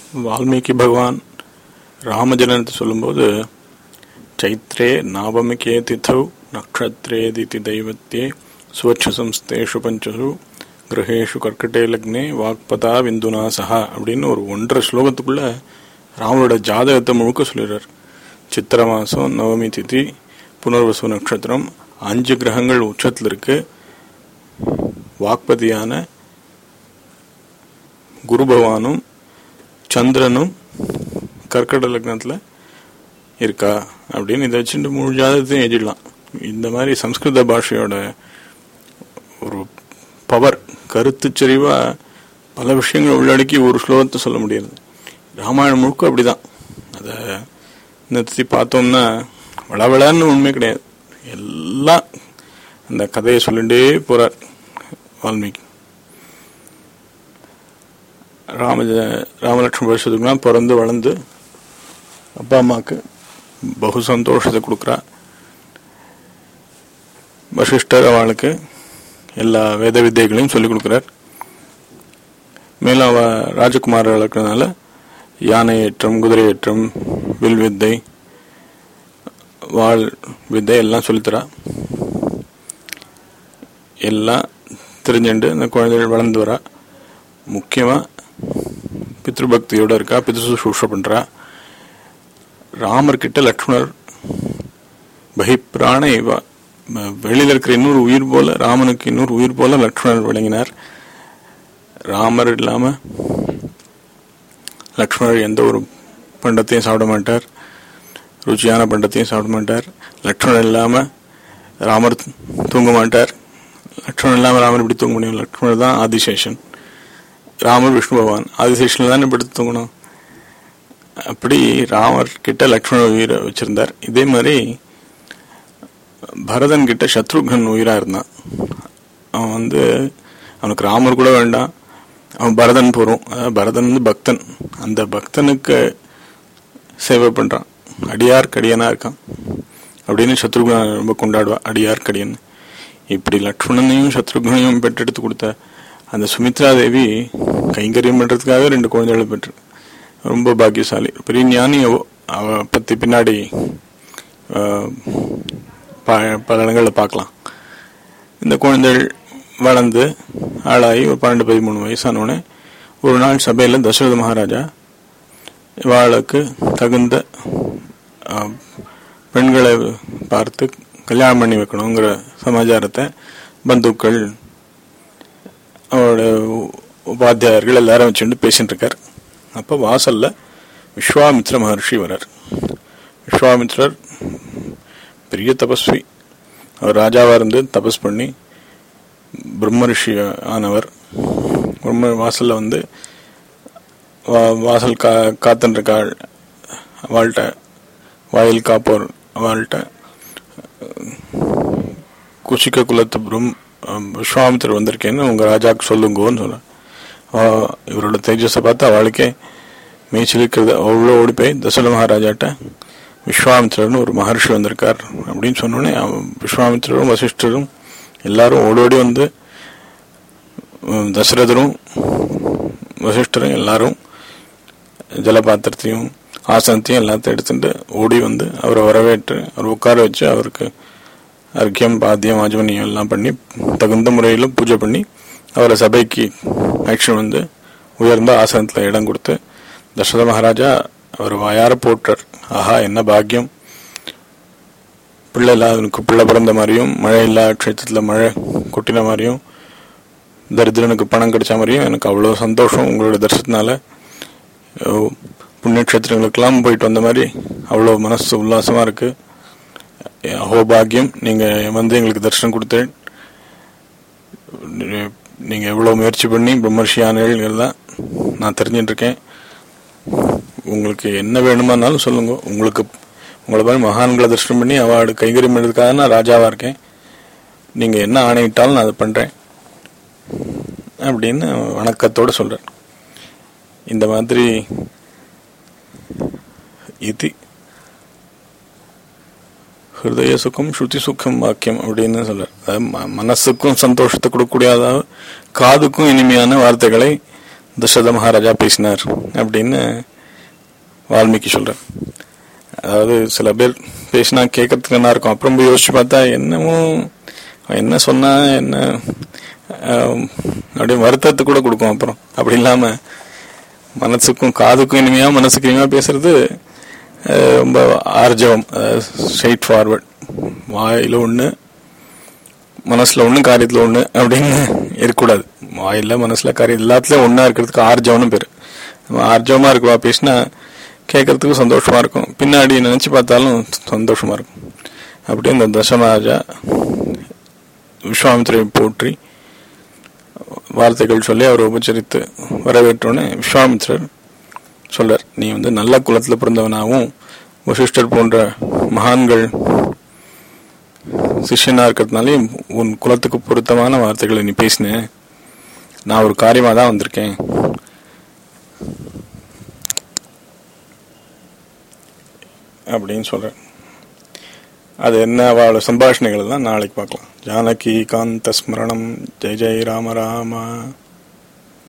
வால்மீகி பகவான் ராமஜனனத்தை சொல்லும்போது சைத்ரே நாவமிகே திதௌ நக்ஷத்ரே திதி தெய்வத்தே சுவட்ச சம்ஸ்தேஷு பஞ்சசு கிரகேஷு கர்க்கட்டே லக்னே வாக்பதா விந்துனா சஹா அப்படின்னு ஒரு ஒன்றரை ஸ்லோகத்துக்குள்ள ராமனோட ஜாதகத்தை முழுக்க சொல்லிடுறார் சித்திர மாசம் நவமி திதி புனர்வசு நட்சத்திரம் அஞ்சு கிரகங்கள் உச்சத்தில் இருக்கு வாக்பதியான குரு பகவானும் சந்திரனும் கர்க்கட லக்னத்தில் இருக்கா அப்படின்னு இதை வச்சுட்டு முழு ஜாதகத்தையும் எழுதிடலாம் இந்த மாதிரி சம்ஸ்கிருத பாஷையோட ஒரு பவர் கருத்து செறிவா பல விஷயங்களை உள்ளடக்கி ஒரு ஸ்லோகத்தை சொல்ல முடியாது ராமாயணம் முழுக்க அப்படிதான் அதை நிறுத்தி பார்த்தோம்னா வளவளன்னு உண்மை கிடையாது எல்லாம் அந்த கதையை சொல்லிட்டே போறார் வால்மீகி ராம ராமலட்சுமி வருஷத்துக்குலாம் பிறந்து வளர்ந்து அப்பா அம்மாவுக்கு பகு சந்தோஷத்தை கொடுக்குறா வசிஷ்டர் அவளுக்கு எல்லா வேத வித்தைகளையும் சொல்லிக் கொடுக்குறார் மேலும் அவ ராஜகுமார வளர்க்கறதுனால யானை ஏற்றம் குதிரை ஏற்றம் வில் வித்தை வாழ் வித்தை எல்லாம் சொல்லித்தரா எல்லாம் தெரிஞ்சுண்டு அந்த குழந்தைகள் வளர்ந்து வரா முக்கியமா பித்ருபக்தியோட இருக்கா பித்ருசூஷ பண்றா ராமர் கிட்ட லக்ஷ்மணர் பகிப்பிராண இவ வெளியில இருக்கிற இன்னொரு உயிர் போல ராமனுக்கு இன்னொரு உயிர் போல லக்ஷ்மணர் விளங்கினார் ராமர் இல்லாம லக்ஷ்மணர் எந்த ஒரு பண்டத்தையும் சாப்பிட மாட்டார் ருச்சியான பண்டத்தையும் சாப்பிட மாட்டார் லக்ஷ்மணர் இல்லாம ராமர் தூங்க மாட்டார் லக்ஷ்மணன் இல்லாம ராமர் இப்படி தூங்க முடியும் லக்ஷ்மணர் தான் ஆதிசேஷன் ராமர் விஷ்ணு பகவான் ஆதிசேஷன்ல தானே படுத்து தூங்கணும் அப்படி ராமர் கிட்ட லக்ஷ்மண உயிரை வச்சிருந்தார் இதே மாதிரி பரதன் கிட்ட சத்ருகன் உயிரா இருந்தான் அவன் வந்து அவனுக்கு ராமர் கூட வேண்டாம் அவன் பரதன் போறோம் பரதன் வந்து பக்தன் அந்த பக்தனுக்கு சேவை பண்றான் அடியார் கடியனா இருக்கான் அப்படின்னு சத்ருகன் ரொம்ப கொண்டாடுவா அடியார் கடியன் இப்படி லக்ஷ்மணனையும் சத்ருகனையும் பெற்றெடுத்து கொடுத்த அந்த சுமித்ரா தேவி கைங்கரியம் பண்றதுக்காக ரெண்டு குழந்தைகளை பெற்று ரொம்ப பாக்கியசாலி பெரிய ஞானி அவ பத்தி பின்னாடி பல இடங்களில் பார்க்கலாம் இந்த குழந்தைகள் வளர்ந்து ஆளாகி ஒரு பன்னெண்டு பதிமூணு வயசானோடனே ஒரு நாள் சபையில் தசரத மகாராஜா இவாளுக்கு தகுந்த பெண்களை பார்த்து கல்யாணம் பண்ணி வைக்கணுங்கிற சமாச்சாரத்தை பந்துக்கள் அவரோட உபாத்தியாயர்கள் எல்லாரும் வச்சுட்டு பேசிட்டு இருக்கார் அப்போ வாசல்ல விஸ்வாமித்ர மகர்ஷி வரார் விஸ்வாமித்ரர் பெரிய தபஸ்வி அவர் ராஜாவா இருந்து தபஸ் பண்ணி பிரம்ம ரிஷி ஆனவர் பிரம்ம வாசல்ல வந்து வாசல் கா காத்துன்னு இருக்காள் அவள்கிட்ட வாயில் காப்போர் அவள்கிட்ட குஷிக்க குலத்து பிரம் விஸ்வாமித்திரர் வந்திருக்கேன்னு உங்க ராஜாக்கு சொல்லுங்கன்னு சொல்ல இவரோட தேஜஸை பார்த்து அவளுக்கே மேய்ச்சலிக்கிறது அவ்வளோ ஓடி போய் தசல மகாராஜாட்ட விஸ்வாமித்திரர்னு ஒரு மகர்ஷி வந்திருக்கார் அப்படின்னு சொன்னோடனே விஸ்வாமித்திரரும் வசிஷ்டரும் எல்லாரும் ஓடோடி வந்து தசரதரும் வசிஷ்டரும் எல்லாரும் ஜலபாத்திரத்தையும் ஆசனத்தையும் எல்லாத்தையும் எடுத்துட்டு ஓடி வந்து அவரை வரவேற்று அவர் உட்கார வச்சு அவருக்கு அர்க்கியம் பாத்தியம் ஆஜமனியம் எல்லாம் பண்ணி தகுந்த முறையில் பூஜை பண்ணி அவரை சபைக்கு ஆக்ஷன் வந்து உயர்ந்த ஆசனத்தில் இடம் கொடுத்து தசரத மகாராஜா அவர் வாயார போட்டார் ஆஹா என்ன பாக்கியம் பிள்ளை இல்லாதவனுக்கு பிள்ளை பிறந்த மாதிரியும் மழை இல்லாத க்ஷேத்திரத்தில் மழை கொட்டின மாதிரியும் தரித்திரனுக்கு பணம் கிடைச்ச மாதிரியும் எனக்கு அவ்வளோ சந்தோஷம் உங்களோட தரிசனத்தினால புண்ணியக்ஷேத்திரங்களுக்கெல்லாம் போயிட்டு வந்த மாதிரி அவ்வளோ மனசு உல்லாசமாக இருக்கு அஹோ பாக்கியம் நீங்கள் வந்து எங்களுக்கு தரிசனம் கொடுத்து நீங்கள் எவ்வளோ முயற்சி பண்ணி பிரம்மர்ஷியானதான் நான் தெரிஞ்சுட்டு இருக்கேன் உங்களுக்கு என்ன வேணுமானாலும் சொல்லுங்க உங்களுக்கு உங்களை மாதிரி மகான்களை தரிசனம் பண்ணி அவார்டு கைங்கரியம் எடுக்கிறதுக்காக நான் ராஜாவாக இருக்கேன் நீங்கள் என்ன ஆணையிட்டாலும் நான் அதை பண்ணுறேன் அப்படின்னு வணக்கத்தோடு சொல்கிறார் இந்த மாதிரி இது ஹிருதய சுகம் ஸ்ருதி சுகம் வாக்கியம் அப்படின்னு சொல்றார் மனசுக்கும் சந்தோஷத்தை கொடுக்கக்கூடிய அதாவது காதுக்கும் இனிமையான வார்த்தைகளை தசரத மகாராஜா பேசினார் அப்படின்னு வால்மீகி சொல்றார் அதாவது சில பேர் பேசினா கேட்கறதுக்கு நல்லா இருக்கும் அப்புறம் போய் யோசிச்சு பார்த்தா என்னமோ அவன் என்ன சொன்னா என்ன ஆம், அப்படியே வருத்தத்தை கூட கொடுக்கும் அப்புறம் அப்படி இல்லாம மனசுக்கும் காதுக்கும் இனிமையா மனசுக்கு இனிமையா பேசுறது அஹ், ரொம்ப ஆர்ஜவம் ஸ்ட்ரைட் ஃபார்வர்ட் வாயில ஒண்ணு மனசுல ஒண்ணு காரியத்துல ஒண்ணு அப்படின்னு இருக்கக்கூடாது வாயில மனசுல காரியம் எல்லாத்துலயும் ஒண்ணா இருக்கிறதுக்கு ஆர்ஜவம்னு பேரு நம்ம ஆர்ஜவமா இருக்குவா பேசினா கேட்கறதுக்கும் சந்தோஷமா இருக்கும் பின்னாடி நினைச்சு பார்த்தாலும் சந்தோஷமா இருக்கும் அப்படியே இந்த தசமராஜா விஸ்வாமித்திரை போற்றி வார்த்தைகள் சொல்லி அவர் உபச்சரித்து வரவேற்றோன்னே விஸ்வாமித்திரர் சொல்றார் நீ வந்து நல்ல குலத்துல பிறந்தவனாகவும் வசிஷ்டர் போன்ற மகான்கள் சிஷ்யனா இருக்கிறதுனாலே உன் குலத்துக்கு பொருத்தமான வார்த்தைகளை நீ பேசின நான் ஒரு காரியமா தான் வந்திருக்கேன் அப்படின்னு சொல்றேன் அது என்ன அவளோட சம்பாஷணைகள் தான் நாளைக்கு பார்க்கலாம் ஜானகி காந்த ஸ்மரணம் ஜெய் ஜெய் ராம ராமா